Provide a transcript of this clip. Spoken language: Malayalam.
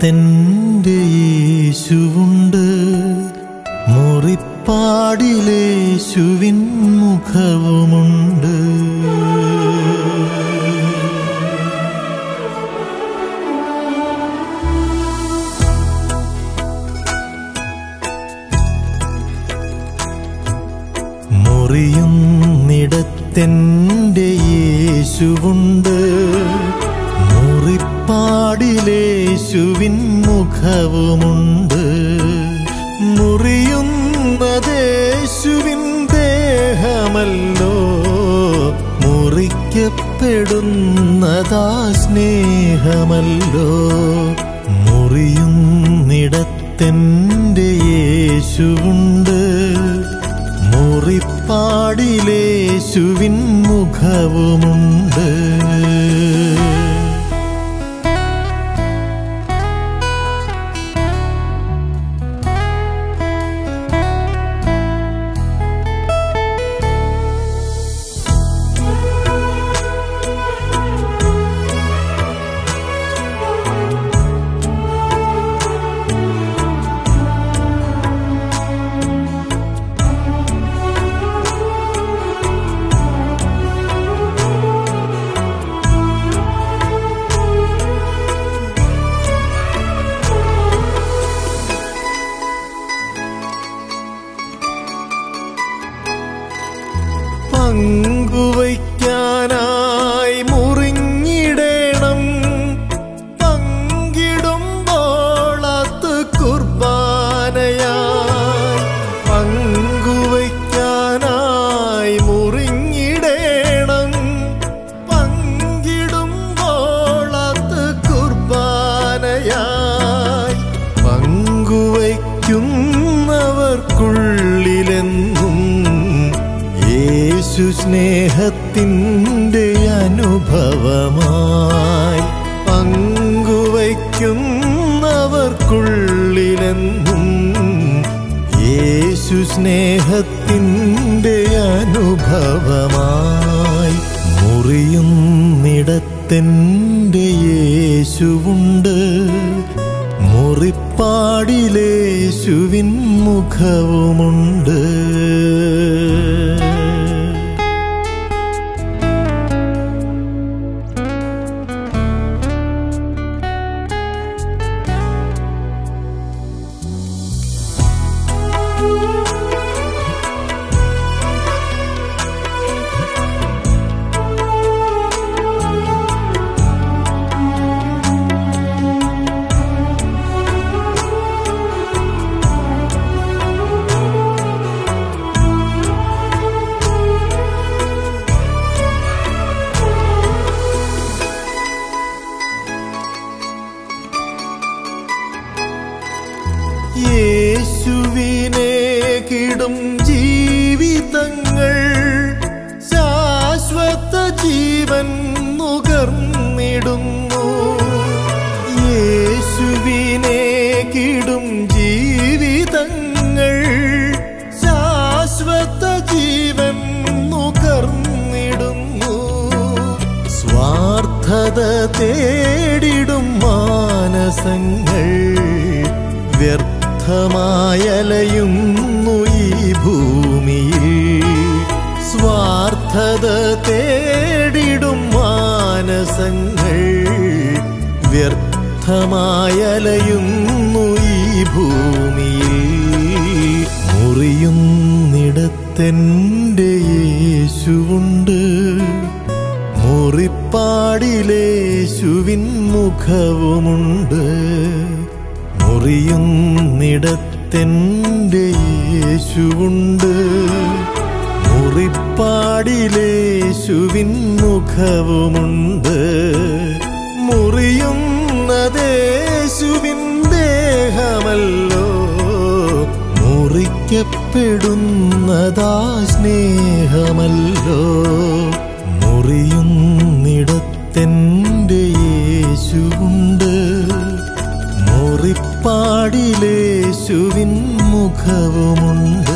മുറിപ്പാടിലേശുവിനിടത്തെൻ്റെ യേശുവുണ്ട് മുറിപ്പാടിലേശുവിൻ മുഖവുമുണ്ട് മുറിയുന്നിടത്തെൻ്റെ യേശുവുണ്ട് മുറിപ്പാടിലേശുവിൻ മുഖവുമുണ്ട് മുറിയുന്നതേശുവിൻ ദേഹമല്ലോ മുറിക്കപ്പെടുന്നതാ സ്നേഹമല്ലോ മുറിയുന്നിടത്തെൻ്റെ യേശുവുണ്ട് മുറിപ്പാടിലേശുവിൻ മുഖവുമുണ്ട് പങ്കുവയ്ക്കാനായി മുറിഞ്ഞിടേണം പങ്കിടുമ്പോൾ അത് കുർബാനയായി പങ്കുവയ്ക്കാനായി മുറിഞ്ഞിടേണം പങ്കിടുമ്പോൾ അത് കുർബാനയായി പങ്കുവയ്ക്കുന്നവർക്കുള്ളിലെന്നും യേശു സ്നേഹത്തിൻ്റെ അനുഭവമായി പങ്കുവയ്ക്കുന്നവർക്കുള്ളിലെന്നും യേശു സ്നേഹത്തിൻ്റെ അനുഭവമായി മുറിയുന്നിടത്തെൻ്റെ യേശുവുണ്ട് മുറിപ്പാടിലേശുവിൻ മുഖവുമുണ്ട് യേശുവിനെ കിടും ജീവിതങ്ങൾ ശാശ്വത ജീവൻ നുകർന്നിടുന്നു യേശുവിനെ കിടും ജീവിതങ്ങൾ ശാശ്വത ജീവൻ നുകർന്നിടുന്നു സ്വാർത്ഥത തേടിടും മാനസങ്ങൾ വ്യർത്ഥമായലയുന്നു ഈ ഭൂമിയിൽ സ്വാർത്ഥത തേടിടും മാനസങ്ങൾ വ്യർത്ഥമായലയുന്നു ഈ ഭൂമിയിൽ മുറിയുന്നിടത്തെൻ്റെ യേശുവുണ്ട് മുറിപ്പാടിലേശുവിൻ മുഖവുമുണ്ട് മുറിയുന്നിടത്തെൻ്റെ യേശുവുണ്ട് മുറിപ്പാടിലേശുവിൻ മുഖവുമുണ്ട് മുറിയുന്നതേശുവിൻ ദേഹമല്ലോ മുറിക്കപ്പെടുന്നതാ സ്നേഹമല്ലോ മുറിയുന്നിടത്തെൻ്റെ യേശുവുണ്ട് മുറിപ്പാടിലേശുവിൻ മുഖവുമുണ്ട്